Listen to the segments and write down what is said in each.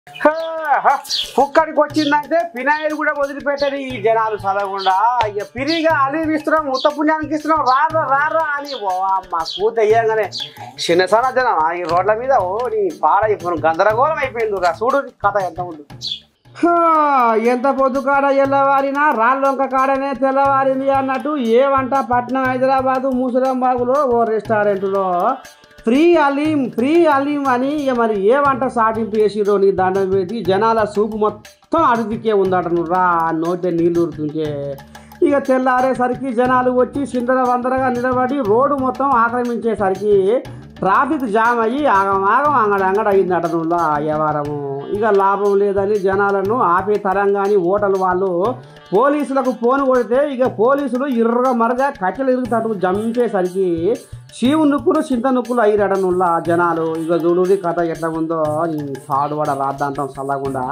కుక్కడికి వచ్చిందంటే పినాయిలు కూడా వదిలిపెట్టరు ఈ జనాలు చదవకుండా ఇక పిరిగా అలీవి ఇస్తున్నాం ఉత్త పుణ్యానికి ఇస్తున్నాం రారా రారా అని ఓ అమ్మ కూత వేయగానే చిన్న సన్న జనం ఆ ఈ రోడ్ల మీద ఓ నీ పాడైపోయిన గందరగోళం అయిపోయింది రా చూడు కథ ఎంత ఉంది ఎంత పొద్దు కాడ ఎల్లవారినా రాళ్ళొంక కాడనే తెల్లవారింది అన్నట్టు ఏ వంట పట్నం హైదరాబాదు మూసురాంబాగులో ఓ రెస్టారెంట్లో ఫ్రీ అలీం ఫ్రీ అలీం అని ఇక మరి ఏ వంట సాటింపు వేసిరో నీ దండం పెట్టి జనాల సూపు మొత్తం అడిగికే ఉందట నువ్వు రా నోటే నీళ్ళు ఊరుతుంటే ఇక తెల్లారేసరికి జనాలు వచ్చి సిందర వందరగా నిలబడి రోడ్డు మొత్తం ఆక్రమించేసరికి ట్రాఫిక్ జామ్ అయ్యి ఆగం ఆగం అంగడ అంగడ అయిందట నువ్వు వ్యవహారము ఇక లాభం లేదని జనాలను ఆపే తరంగాని ఓటలు వాళ్ళు పోలీసులకు ఫోన్ కొడితే ఇక పోలీసులు ఇర్రగా మరగా కట్టెలు ఇరుగుతాడు జంపేసరికి శివు నుక్కులు చింత నుక్కులు అయ్యారట నువ్వు జనాలు ఇక చూడు కథ ఎట్లా ఉందో ఈ పాడుబడ రాద్దాంతం చల్లకుండా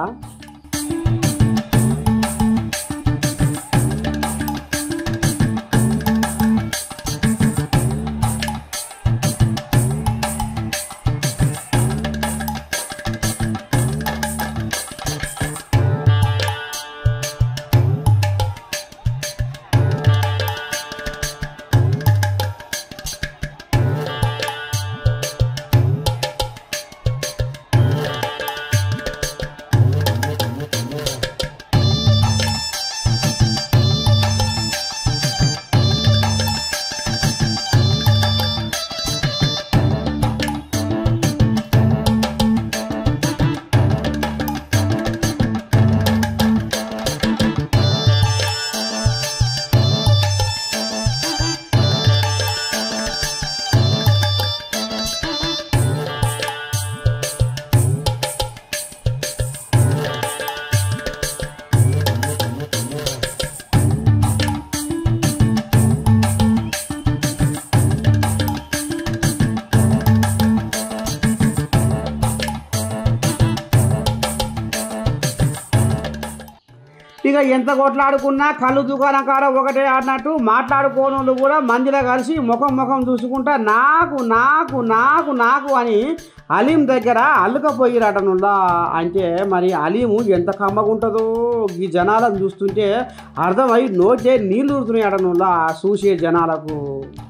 ఇక ఎంత కొట్లాడుకున్నా కళ్ళు దుకాణం కాడ ఒకటే అన్నట్టు మాట్లాడుకోనోళ్ళు కూడా మందిలో కలిసి ముఖం ముఖం చూసుకుంటా నాకు నాకు నాకు నాకు అని అలీం దగ్గర అల్లుకపోయిరట నుల్లా అంటే మరి అలీము ఎంత కమ్మగుంటుందో ఈ జనాలను చూస్తుంటే అర్థమై నోటే నీళ్ళు ఊరుతున్నాయట నుల్లా చూసే జనాలకు